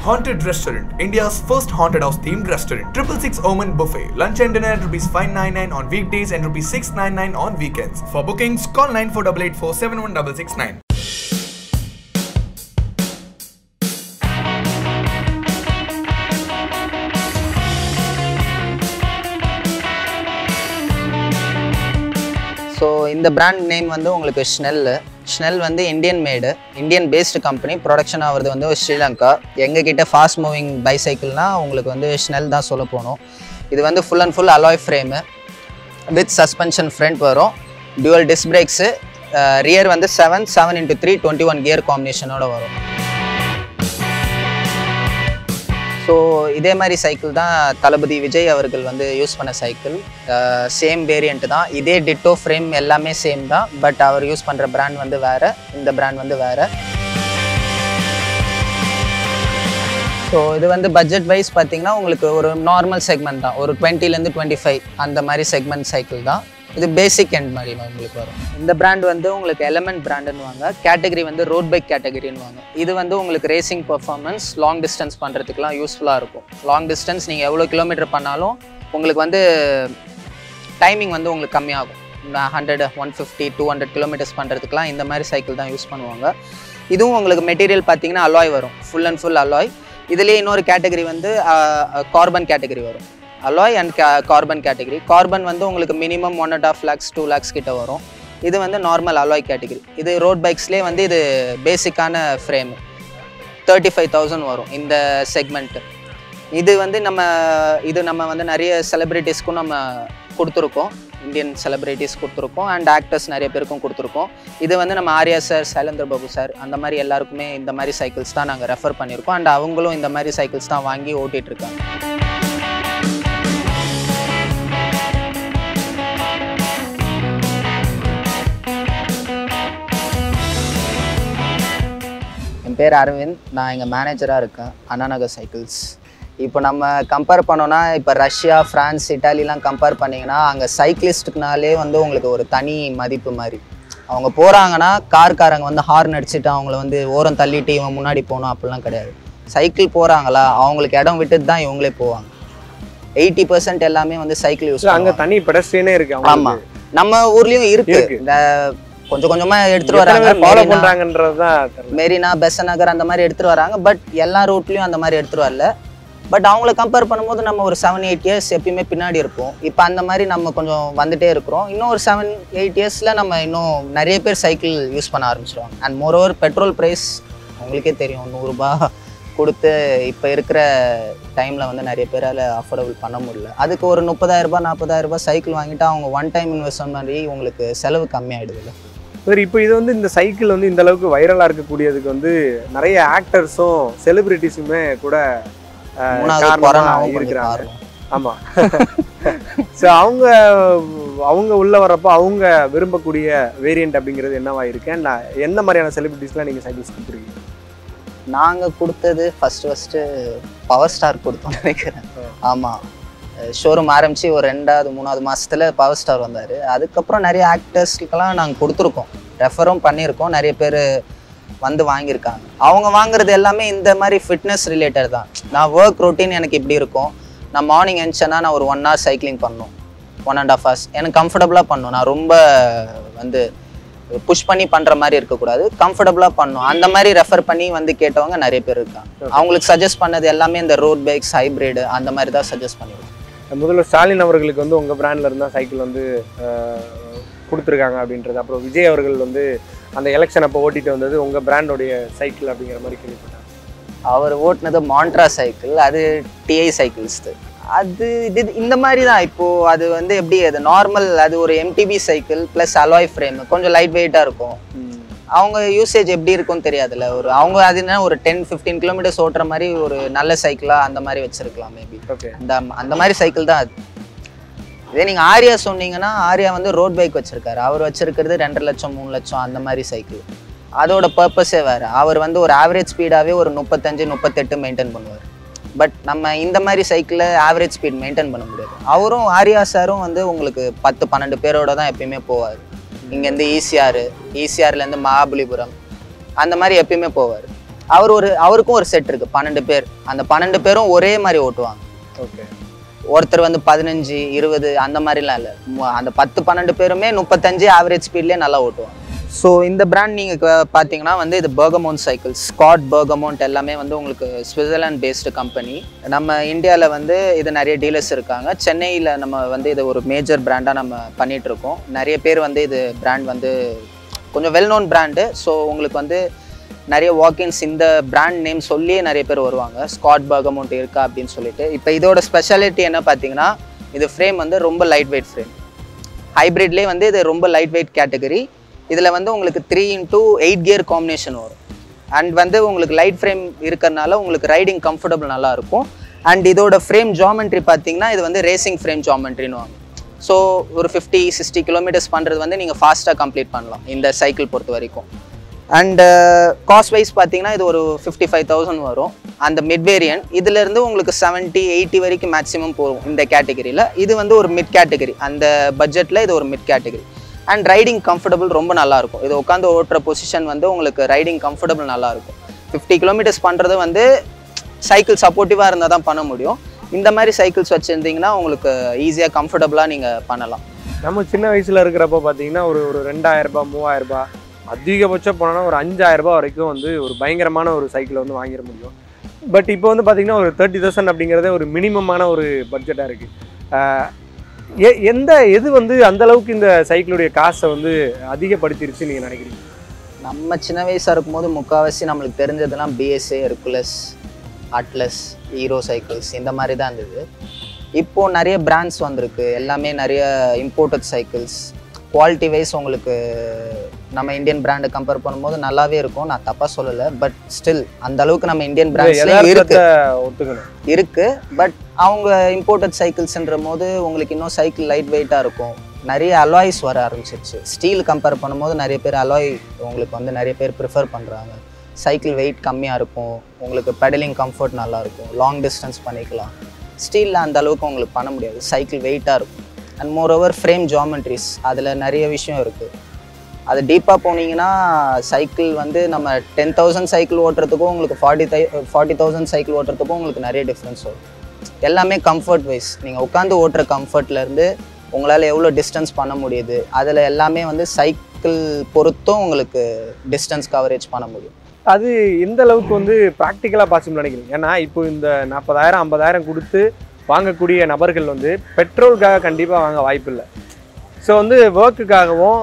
Haunted Restaurant, India's first haunted house themed restaurant. Triple Six Omen Buffet. Lunch and dinner at rupees 599 on weekdays and rupees 699 on weekends. For bookings, call 9488 71669. So இந்த brand name வந்து உங்களுக்கு Snell Snell வந்து Indian made Indian based company production ஆகிறது வந்து ஸ்ரீலங்கா எங்ககிட்ட fast moving பைசைக்கிள்னால் உங்களுக்கு வந்து Snell தான் சொல்ல போகணும் இது வந்து full and full alloy frame with suspension front வரும் டியூவல் டிஸ்க் பிரேக்ஸு ரியர் வந்து seven seven into three twenty one gear காம்பினேஷனோட வரும் ஸோ இதே மாதிரி சைக்கிள் தான் தளபதி விஜய் அவர்கள் வந்து யூஸ் பண்ண சைக்கிள் சேம் வேரியண்ட் தான் இதே டிட்டோ ஃப்ரேம் எல்லாமே சேம் தான் பட் அவர் யூஸ் பண்ணுற பிராண்ட் வந்து வேறு இந்த பிராண்ட் வந்து வேறு ஸோ இது வந்து பட்ஜெட் வைஸ் பார்த்தீங்கன்னா உங்களுக்கு ஒரு நார்மல் செக்மெண்ட் தான் ஒரு டுவெண்ட்டிலேருந்து டுவெண்ட்டி ஃபைவ் அந்த மாதிரி செக்மெண்ட் சைக்கிள் தான் இது பேசிக் எண்ட் மாதிரி தான் உங்களுக்கு வரும் இந்த பிராண்ட் வந்து உங்களுக்கு எலமெண்ட் பிராண்டுன்னுவாங்க கேட்டகரி வந்து ரோட் பைக் கேட்டகரின்னுவாங்க இது வந்து உங்களுக்கு ரேசிங் பர்ஃபார்மன்ஸ் லாங் டிஸ்டன்ஸ் பண்ணுறதுக்குலாம் யூஸ்ஃபுல்லாக இருக்கும் லாங் டிஸ்டன்ஸ் நீங்கள் எவ்வளோ கிலோமீட்டர் பண்ணாலும் உங்களுக்கு வந்து டைமிங் வந்து உங்களுக்கு கம்மியாகும் hundred one fifty two hundred kilometres பண்ணுறதுக்குலாம் இந்த மாதிரி சைக்கிள் தான் யூஸ் பண்ணுவாங்க இதுவும் உங்களுக்கு மெட்டீரியல் பார்த்தீங்கன்னா அலாய் வரும் ஃபுல் அண்ட் ஃபுல் அலாய் இதுலேயே இன்னொரு கேட்டகரி வந்து கார்பன் கேட்டகரி வரும் alloy and carbon category carbon வந்து உங்களுக்கு minimum one and half lakhs two lakhs கிட்ட வரும் இது வந்து நார்மல் அலாய் கேட்டகரி இது ரோட் பைக்ஸ்லேயே வந்து இது பேசிக்கான ஃப்ரேம் தேர்ட்டி ஃபைவ் தௌசண்ட் வரும் இந்த செக்மெண்ட்டு இது வந்து நம்ம இது நம்ம வந்து நிறைய செலிப்ரிட்டிஸ்க்கும் நம்ம கொடுத்துருக்கோம் இந்தியன் செலிப்ரிட்டிஸ் கொடுத்துருக்கோம் அண்ட் ஆக்டர்ஸ் நிறைய பேருக்கும் கொடுத்துருக்கோம் இது வந்து நம்ம ஆர்யா சார் சைலேந்திர பாபு சார் அந்த மாதிரி எல்லாருக்குமே இந்த மாதிரி சைக்கிள்ஸ் தான் நாங்கள் ரெஃபர் பண்ணியிருக்கோம் அண்ட் அவங்களும் இந்த மாதிரி சைக்கிள்ஸ் தான் வாங்கி ஓட்டிகிட்டு இருக்காங்க என் பேர் அரவிந்த் நான் எங்கள் மேனேஜராக இருக்கேன் அண்ணாநகர் சைக்கிள்ஸ் இப்போ நம்ம கம்பேர் பண்ணோன்னா இப்போ ரஷ்யா ஃப்ரான்ஸ் இட்டாலிலாம் கம்பேர் பண்ணிங்கன்னா அங்கே சைக்கிளிஸ்ட்டுக்குனாலே வந்து உங்களுக்கு ஒரு தனி மதிப்பு மாதிரி அவங்க போகிறாங்கன்னா கார்காரங்க வந்து ஹார்ன் அடிச்சுட்டு அவங்கள வந்து ஓரம் தள்ளிட்டு இவன் முன்னாடி போகணும் அப்படிலாம் கிடையாது சைக்கிள் போகிறாங்களா அவங்களுக்கு இடம் விட்டுட்டு தான் இவங்களே போவாங்க எயிட்டி பர்சன்ட் எல்லாமே வந்து சைக்கிள் யூஸ் இல்ல, அங்க தனி பெடஸ்ட்ரியனே இருக்கு ஆமா நம்ம ஊர்லயும் இருக்கு இருக்கு. இந்த கொஞ்சம் கொஞ்சமா எடுத்துட்டு வராங்க ஃபாலோ மெரினா- பண்றாங்கன்றதுதான் தெரியல மெரினா பெச நகர் அந்த மாதிரி எடுத்துட்டு வராங்க பட் எல்லா ரூட்லயும் அந்த மாதிரி எடுத்துட்டு வரல பட் அவங்கள கம்பேர் பண்ணும்போது நம்ம ஒரு செவன் எயிட் இயர்ஸ் எப்பயுமே பின்னாடி இருப்போம் இப்போ அந்த மாதிரி நம்ம கொஞ்சம் வந்துட்டே இருக்கிறோம் இன்னும் ஒரு செவன் எயிட் இயர்ஸில் நம்ம இன்னும் நிறைய பேர் சைக்கிள் யூஸ் பண்ண ஆரம்பிச்சிடுவாங்க அண்ட் மோரோவர் பெட்ரோல் ப்ரைஸ் உங்களுக்கே தெரியும் நூறுரூபா கொடுத்து இப்போ இருக்கிற டைமில் வந்து நிறைய பேரால் அஃபோர்டபுள் பண்ண முடியல அதுக்கு ஒரு முப்பதாயிரரூபா நாற்பதாயிரரூபா சைக்கிள் வாங்கிட்டு அவங்க ஒன் டைம் இன்வெஸ்ட்மெண்ட் மாதிரி உங்களுக்கு செலவு கம்மியாயிடுதுல்ல சரி இப்போ இது வந்து இந்த சைக்கிள் வந்து இந்த அளவுக்கு வைரலா இருக்கக்கூடியதுக்கு வந்து நிறைய ஆக்டர்ஸும் செலிபிரிட்டிஸுமே கூட அஹ், மூணாவது காரணமா கொரோனாவும் கொஞ்சம் இருக்கிறாங்க காரணம் ஆமா ஸோ அவங்க அவங்க உள்ள வரப்போ அவங்க விரும்பக்கூடிய வேரியன்ட் அப்படிங்கிறது என்னவா இருக்கு அண்ட் எந்த மாதிரியான செலிபிரிட்டிஸ்லாம் நீங்க சைக்கிள்ஸ் கொடுத்துருக்கீங்க நாங்கள் கொடுத்தது ஃபர்ஸ்ட் ஃபஸ்ட்டு பவர் ஸ்டார் கொடுத்தோம் நினைக்கிறேன் ஆமாம் ஷோரூம் ஆரம்பித்து ஒரு ரெண்டாவது மூணாவது மாசத்துல பவர் ஸ்டார் வந்தார் அதுக்கப்புறம் நிறைய ஆக்டர்ஸ்க்கெல்லாம் நாங்கள் கொடுத்துருக்கோம் ரெஃபரும் பண்ணியிருக்கோம் நிறைய பேர் வந்து வாங்கியிருக்காங்க அவங்க வாங்குறது எல்லாமே இந்த மாதிரி ஃபிட்னஸ் ரிலேட்டட் தான் நான் ஒர்க் ரொட்டீன் எனக்கு இப்படி இருக்கும் நான் மார்னிங் எழுந்தேன்னா நான் ஒரு ஒன் ஹவர் சைக்கிளிங் பண்ணணும் ஒன் அண்ட் ஆஃப் ஹவர்ஸ் எனக்கு கம்ஃபர்டபுளாக பண்ணும் நான் ரொம்ப வந்து புஷ் பண்ணி பண்ணுற மாதிரி இருக்கக்கூடாது கம்ஃபர்டபுளாக பண்ணும் அந்த மாதிரி ரெஃபர் பண்ணி வந்து கேட்டவங்க நிறைய பேர் இருக்காங்க அவங்களுக்கு சஜஸ்ட் பண்ணது எல்லாமே இந்த ரோட் பைக்ஸ் ஹைப்ரிடு அந்த மாதிரி தான் சஜஸ்ட் பண்ணிருக்கோம் முதல்ல ஸ்டாலின் அவர்களுக்கு வந்து உங்க பிராண்ட்ல இருந்தா சைக்கிள் வந்து அஹ், கொடுத்துருக்காங்க அப்படின்றது அப்புறம் விஜய் அவர்கள் வந்து அந்த எலெக்ஷன் அப்போ ஓட்டிட்டு வந்தது உங்க பிராண்டோடைய சைக்கிள் அப்படிங்கிற மாதிரி கேள்விப்பட்டேன் அவர் ஓட்டுனது மாண்ட்ரா சைக்கிள் அது டிஐ சைக்கிள்ஸ் அது இது இந்த மாதிரி தான் இப்போ அது வந்து எப்படி அது நார்மல் அது ஒரு MTB cycle plus alloy frame கொஞ்சம் லைட் வெயிட்டாக இருக்கும் அவங்க யூசேஜ் எப்படி இருக்கும்னு தெரியாதுல்ல ஒரு அவங்க அது என்ன ஒரு டென் ஃபிஃப்டீன் கிலோமீட்டர்ஸ் ஓட்டுற மாதிரி ஒரு நல்ல சைக்கிளாக அந்த மாதிரி வச்சிருக்கலாம் மேபி ஓகே அந்த அந்த மாதிரி சைக்கிள் தான் அது இதே நீங்கள் ஆர்யா சொன்னீங்கன்னா ஆர்யா வந்து ரோட் பைக் வச்சிருக்காரு அவர் வச்சிருக்கிறது ரெண்டரை லட்சம் மூணு லட்சம் அந்த மாதிரி சைக்கிள் அதோட பர்பஸே வேறு அவர் வந்து ஒரு ஆவரேஜ் ஸ்பீடாகவே ஒரு முப்பத்தஞ்சு முப்பத்தெட்டு மெயின்டைன் பண்ணுவார் பட் நம்ம இந்த மாதிரி சைக்கிளில் ஆவரேஜ் ஸ்பீட் மெயின்டைன் பண்ண முடியாது அவரும் ஆர்யா சாரும் வந்து உங்களுக்கு பத்து பன்னெண்டு பேரோட தான் எப்பயுமே போவார் இங்கேருந்து ஈசிஆர் ஈசிஆர்லேருந்து மகாபலிபுரம் அந்த மாதிரி எப்பயுமே போவார் அவர் ஒரு அவருக்கும் ஒரு செட் இருக்குது பன்னெண்டு பேர் அந்த பன்னெண்டு பேரும் ஒரே மாதிரி ஓட்டுவாங்க ஓகே ஒருத்தர் வந்து பதினஞ்சு இருபது அந்த மாதிரிலாம் இல்லை அந்த பத்து பன்னெண்டு பேருமே முப்பத்தஞ்சு ஆவரேஜ் ஸ்பீட்லேயே நல்லா ஓட்டுவாங்க ஸோ இந்த பிராண்ட் நீங்கள் பார்த்தீங்கன்னா வந்து இது பர்கமோன் சைக்கிள் ஸ்காட் பர்கமோன்ட் எல்லாமே வந்து உங்களுக்கு ஸ்விட்சர்லாண்ட் பேஸ்டு கம்பெனி நம்ம இந்தியாவில் வந்து இது நிறைய டீலர்ஸ் இருக்காங்க சென்னையில் நம்ம வந்து இது ஒரு மேஜர் பிராண்டாக நம்ம பண்ணிட்டு இருக்கோம் நிறைய பேர் வந்து இது பிராண்ட் வந்து கொஞ்சம் வெல் நோன் பிராண்டு ஸோ உங்களுக்கு வந்து நிறைய வாக்கின்ஸ் இந்த பிராண்ட் நேம் சொல்லியே நிறைய பேர் வருவாங்க ஸ்காட் பர்கமௌண்ட் இருக்கா அப்படின்னு சொல்லிட்டு இப்போ இதோட ஸ்பெஷாலிட்டி என்ன பார்த்தீங்கன்னா இது ஃப்ரேம் வந்து ரொம்ப லைட் வெயிட் ஃப்ரேம் ஹைப்ரிட்லேயே வந்து இது ரொம்ப லைட் வெயிட் கேட்டகரி இதில் வந்து உங்களுக்கு three into eight gear combination வரும் அண்ட் வந்து உங்களுக்கு லைட் ஃப்ரேம் இருக்கறனால உங்களுக்கு ரைடிங் கம்ஃபர்டபுள் நல்லா இருக்கும் அண்ட் இதோட ஃப்ரேம் ஜாமெண்ட்ரி பார்த்தீங்கன்னா இது வந்து ரேசிங் ஃப்ரேம் ஜாமெண்ட்ரின்னு வாங்க ஸோ ஒரு ஃபிஃப்டி சிக்ஸ்டி கிலோமீட்டர்ஸ் பண்ணுறது வந்து நீங்கள் ஃபாஸ்ட்டாக கம்ப்ளீட் பண்ணலாம் இந்த சைக்கிள் பொறுத்த வரைக்கும் அண்டு காஸ்ட் வைஸ் பார்த்தீங்கன்னா இது ஒரு ஃபிஃப்டி ஃபைவ் தௌசண்ட் வரும் அந்த மிட் வேரியன்ட் இதுலேருந்து உங்களுக்கு செவன்ட்டி எயிட்டி வரைக்கும் மேக்ஸிமம் போகும் இந்த கேட்டகரியில் இது வந்து ஒரு மிட் கேட்டகரி அந்த பட்ஜெட்டில் இது ஒரு mid category and riding comfortable ரொம்ப நல்லாயிருக்கும் இது உட்காந்து ஓட்டுற பொசிஷன் வந்து உங்களுக்கு ரைடிங் கம்ஃபர்டபுள் நல்லாயிருக்கும் ஃபிஃப்டி கிலோமீட்டர்ஸ் பண்ணுறது வந்து சைக்கிள் சப்போர்ட்டிவாக இருந்தால் தான் பண்ண முடியும் இந்த மாதிரி சைக்கிள்ஸ் வச்சுருந்தீங்கன்னா உங்களுக்கு ஈஸியாக கம்ஃபர்டபுளாக நீங்கள் பண்ணலாம் நம்ம சின்ன வயசுல இருக்கிறப்ப பார்த்தீங்கன்னா ஒரு ஒரு ரெண்டாயிரம் ரூபாய் மூவாயிரம் ரூபாய் அதிகபட்சம் போனோம்னா ஒரு அஞ்சாயிரம் ரூபாய் வரைக்கும் வந்து ஒரு பயங்கரமான ஒரு சைக்கிளை வந்து வாங்கிட முடியும் பட் இப்போ வந்து பார்த்தீங்கன்னா ஒரு தேர்ட்டி தௌசண்ட் அப்படிங்கிறதே ஒரு மினிமமான ஒரு பட்ஜெட்டாக இருக்குது எ எந்த எது வந்து அந்த அளவுக்கு இந்த சைக்கிளுடைய காசை வந்து அதிகப்படுத்திருச்சு நீங்கள் நினைக்கிறீங்க நம்ம சின்ன வயசாக இருக்கும்போது முக்கால்வாசி நம்மளுக்கு தெரிஞ்சதெல்லாம் BSA Hercules Atlas Hero cycles இந்த மாதிரி தான் இருந்தது இப்போது நிறைய பிராண்ட்ஸ் வந்திருக்கு எல்லாமே நிறைய இம்போர்ட்டட் சைக்கிள்ஸ் குவாலிட்டி வைஸ் உங்களுக்கு நம்ம இந்தியன் பிராண்டை கம்பேர் பண்ணும்போது நல்லாவே இருக்கும் நான் தப்பாக சொல்லலை பட் ஸ்டில் அந்த அளவுக்கு நம்ம இந்தியன் பிராண்ட்ஸ்லேயும் இருக்கு யதார்த்தத்தை ஒத்துக்கணும் இருக்கு பட் அவங்க இம்போர்ட்டட் சைக்கிள்ஸ்ன்ற போது உங்களுக்கு இன்னும் சைக்கிள் லைட் வெயிட்டாக இருக்கும் நிறைய அலாய்ஸ் வர ஆரம்பிச்சிருச்சு ஸ்டீல் கம்பேர் பண்ணும்போது நிறைய பேர் அலாய் உங்களுக்கு வந்து நிறைய பேர் ப்ரிஃபர் பண்ணுறாங்க சைக்கிள் வெயிட் கம்மியாக இருக்கும் உங்களுக்கு பெடலிங் கம்ஃபர்ட் நல்லா இருக்கும் லாங் டிஸ்டன்ஸ் பண்ணிக்கலாம் ஸ்டீலில் அந்த அளவுக்கு உங்களுக்கு பண்ண முடியாது சைக்கிள் வெயிட்டாக இருக்கும் and more over frame geometries அதில் நிறைய விஷயம் இருக்குது அது டீப்பாக போனீங்கன்னா சைக்கிள் வந்து நம்ம டென் தௌசண்ட் சைக்கிள் ஓட்டுறதுக்கும் உங்களுக்கு ஃபார்ட்டி தை ஃபார்ட்டி தௌசண்ட் சைக்கிள் ஓட்டுறதுக்கும் உங்களுக்கு நிறைய டிஃப்ரென்ஸ் வரும் எல்லாமே கம்ஃபர்ட் வைஸ் நீங்கள் உட்காந்து ஓட்டுற கம்ஃபர்ட்லேருந்து உங்களால் எவ்வளோ டிஸ்டன்ஸ் பண்ண முடியுது அதில் எல்லாமே வந்து சைக்கிள் பொறுத்தும் உங்களுக்கு டிஸ்டன்ஸ் கவரேஜ் பண்ண முடியும் அது எந்த அளவுக்கு வந்து ப்ராக்டிக்கலாக பாசிபிள் நினைக்கிறீங்க ஏன்னா இப்போ இந்த நாற்பதாயிரம் ஐம்பதாயிரம் கொடுத்து வாங்கக்கூடிய நபர்கள் வந்து பெட்ரோலுக்காக கண்டிப்பாக வாங்க வாய்ப்பு இல்லை ஸோ வந்து ஒர்க்குக்காகவும்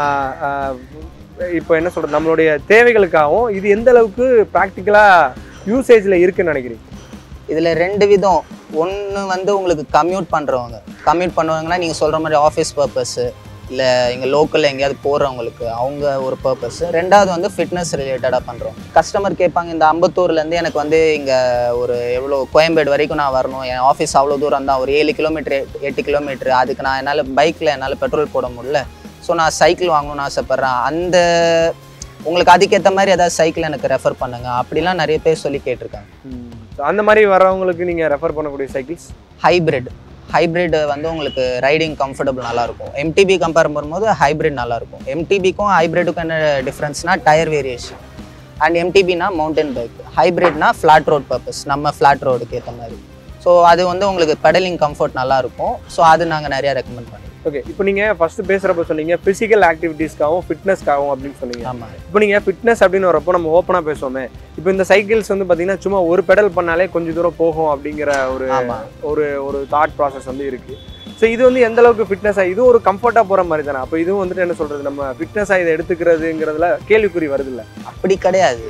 இப்போ என்ன சொல்கிறது நம்மளுடைய தேவைகளுக்காகவும் இது எந்த அளவுக்கு ப்ராக்டிக்கலாக யூசேஜில் இருக்குன்னு நினைக்கிறீங்க இதில் ரெண்டு விதம் ஒன்று வந்து உங்களுக்கு கம்யூட் பண்ணுறவங்க கம்யூட் பண்ணுவாங்கன்னா நீங்கள் சொல்கிற மாதிரி ஆஃபீஸ் பர்பஸ்ஸு இல்லை இங்கே லோக்கலில் எங்கேயாவது போகிறவங்களுக்கு அவங்க ஒரு பர்பஸ் ரெண்டாவது வந்து ஃபிட்னஸ் ரிலேட்டடாக பண்ணுறோம் கஸ்டமர் கேட்பாங்க இந்த அம்பத்தூர்லேருந்து எனக்கு வந்து இங்கே ஒரு எவ்வளோ கோயம்பேடு வரைக்கும் நான் வரணும் என் ஆஃபீஸ் அவ்வளோ தூரம் தான் ஒரு ஏழு கிலோமீட்டர் எட்டு கிலோமீட்டர் அதுக்கு நான் என்னால் பைக்கில் என்னால் பெட்ரோல் போட முடியல ஸோ நான் சைக்கிள் வாங்கணும்னு ஆசைப்பட்றேன் அந்த உங்களுக்கு அதுக்கேற்ற மாதிரி ஏதாவது சைக்கிள் எனக்கு ரெஃபர் பண்ணுங்க அப்படிலாம் நிறைய பேர் சொல்லி கேட்டிருக்காங்க ஸோ அந்த மாதிரி வரவங்களுக்கு நீங்கள் ரெஃபர் பண்ணக்கூடிய சைக்கிள்ஸ் ஹைப்ரிட் ஹைப்ரிட் வந்து உங்களுக்கு ரைடிங் கம்ஃபர்டபுள் நல்லாயிருக்கும் எம்டிபி கம்பேர் பண்ணும்போது ஹைப்ரிட் நல்லாயிருக்கும் எம்டிபிக்கும் ஹைப்ரிடுக்கும் என்ன டிஃப்ரென்ஸ்னா டயர் வேரியேஷன் அண்ட் எம்டிபினா மவுண்டன் பைக் ஹைப்ரிட்னா ஃப்ளாட் ரோட் பர்பஸ் நம்ம ஃப்ளாட் ரோடுக்கு ஏற்ற மாதிரி ஸோ அது வந்து உங்களுக்கு பெடலிங் கம்ஃபர்ட் நல்லாயிருக்கும் ஸோ அது நாங்கள் நிறையா ரெக்கமெண்ட் பண்ணுவோம் ஓகே இப்போ நீங்கள் ஃபஸ்ட்டு பேசுகிறப்ப சொன்னீங்க ஃபிசிக்கல் ஆக்டிவிட்டீஸ்க்காகவும் ஃபிட்னஸ்க்காகவும் அப்படின்னு சொன்னீங்க ஆமாம் இப்போ நீங்கள் ஃபிட்னஸ் அப்படின்னு வரப்போ நம்ம ஓப்பனாக பேசுவோமே இப்போ இந்த சைக்கிள்ஸ் வந்து பார்த்தீங்கன்னா சும்மா ஒரு பெடல் பண்ணாலே கொஞ்சம் தூரம் போகும் அப்படிங்கிற ஒரு ஆமாம் ஒரு ஒரு தாட் ப்ராசஸ் வந்து இருக்குது ஸோ இது வந்து எந்த அளவுக்கு ஃபிட்னஸாக இதுவும் ஒரு கம்ஃபர்ட்டாக போகிற மாதிரி தானே அப்போ இதுவும் வந்துட்டு என்ன சொல்கிறது நம்ம ஃபிட்னஸாக இதை எடுத்துக்கிறதுங்கிறதுல கேள்விக்குறி வருது இல்லை அப்படி கிடையாது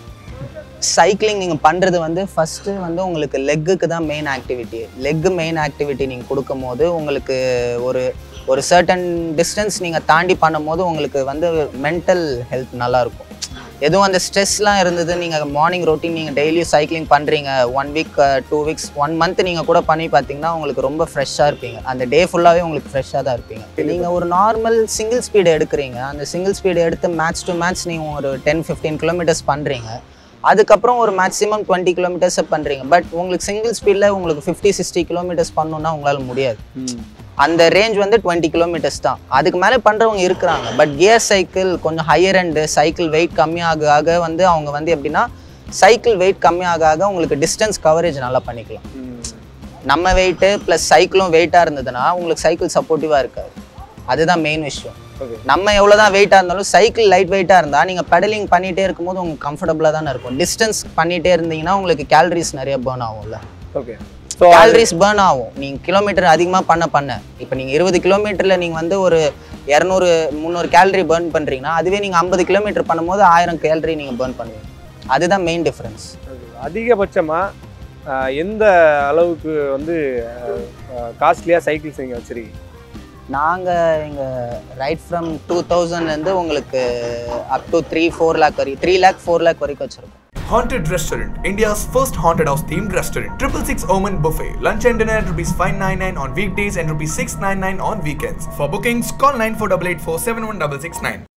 சைக்கிளிங் நீங்கள் பண்ணுறது வந்து ஃபஸ்ட்டு வந்து உங்களுக்கு லெக்குக்கு தான் main activity leg main activity நீங்கள் கொடுக்கும் போது உங்களுக்கு ஒரு ஒரு சர்டன் டிஸ்டன்ஸ் நீங்கள் தாண்டி பண்ணும்போது உங்களுக்கு வந்து மென்டல் ஹெல்த் நல்லாயிருக்கும் எதுவும் அந்த ஸ்ட்ரெஸ்லாம் இருந்தது நீங்கள் மார்னிங் ரொட்டீன் நீங்கள் டெய்லியும் சைக்கிளிங் பண்ணுறீங்க one week two weeks one month நீங்கள் கூட பண்ணி பார்த்தீங்கன்னா உங்களுக்கு ரொம்ப ஃப்ரெஷ்ஷாக இருப்பீங்க அந்த டே ஃபுல்லாகவே உங்களுக்கு ஃப்ரெஷ்ஷாக தான் இருப்பீங்க நீங்கள் ஒரு நார்மல் சிங்கிள் ஸ்பீடு எடுக்கிறீங்க அந்த சிங்கிள் ஸ்பீடு எடுத்து மேட்ச் டு மேட்ச் நீங்கள் ஒரு டென் ஃபிஃப்டீன் கிலோமீட்டர்ஸ் பண்ணுறீங்க அதுக்கப்புறம் ஒரு மேக்ஸிமம் டுவெண்ட்டி கிலோமீட்டர்ஸை பண்ணுறீங்க பட் உங்களுக்கு சிங்கிள் ஸ்பீடில் உங்களுக்கு ஃபிஃப்டி சிக்ஸ்டி கிலோமீட்டர்ஸ் பண்ணணுன்னா உங்களால் முடியாது அந்த ரேஞ்ச் வந்து டுவெண்ட்டி கிலோமீட்டர்ஸ் தான் அதுக்கு மேலே பண்ணுறவங்க இருக்கிறாங்க பட் கியர் சைக்கிள் கொஞ்சம் ஹையர் அண்டு சைக்கிள் வெயிட் கம்மியாக ஆக வந்து அவங்க வந்து எப்படின்னா சைக்கிள் வெயிட் கம்மியாக ஆக உங்களுக்கு டிஸ்டன்ஸ் கவரேஜ் நல்லா பண்ணிக்கலாம் நம்ம வெயிட்டு ப்ளஸ் சைக்கிளும் வெயிட்டாக இருந்ததுன்னா உங்களுக்கு சைக்கிள் சப்போர்ட்டிவாக இருக்காது அதுதான் மெயின் விஷயம் ஓகே நம்ம எவ்வளோ தான் வெயிட்டாக இருந்தாலும் சைக்கிள் லைட் வெயிட்டாக இருந்தால் நீங்கள் பெடலிங் பண்ணிகிட்டே இருக்கும்போது உங்களுக்கு கம்ஃபர்டபுளாக தானே இருக்கும் டிஸ்டன்ஸ் பண்ணிகிட்டே இருந்தீங்கன்னா உங்களுக்கு கேலரிஸ் நிறைய பேர்ன் ஆகும்ல ஓகே ஸோ கேலரிஸ் பேர்ன் ஆகும் நீங்கள் கிலோமீட்டர் அதிகமாக பண்ண பண்ண இப்போ நீங்கள் இருபது கிலோமீட்டரில் நீங்கள் வந்து ஒரு இரநூறு முந்நூறு கேலரி பேர்ன் பண்ணுறீங்கன்னா அதுவே நீங்கள் ஐம்பது கிலோமீட்டர் பண்ணும்போது ஆயிரம் கேலரி நீங்கள் பேர்ன் பண்ணுவீங்க அதுதான் மெயின் டிஃப்ரென்ஸ் அதிகபட்சமாக எந்த அளவுக்கு வந்து காஸ்ட்லியாக சைக்கிள்ஸ் நீங்கள் வச்சுருக்கீங்க நாங்கள் எங்கள் ரைட் ஃப்ரம் டூ தௌசண்ட்லேருந்து உங்களுக்கு up to three four lakh வரைக்கும் த்ரீ லேக் ஃபோர் லேக் வரைக்கும் வச்சுருக்கோம் Haunted Restaurant, India's first haunted house themed restaurant. Triple Six Omen Buffet. Lunch and dinner at rupees 599 on weekdays and rupees 699 on weekends. For bookings, call 9488 716669.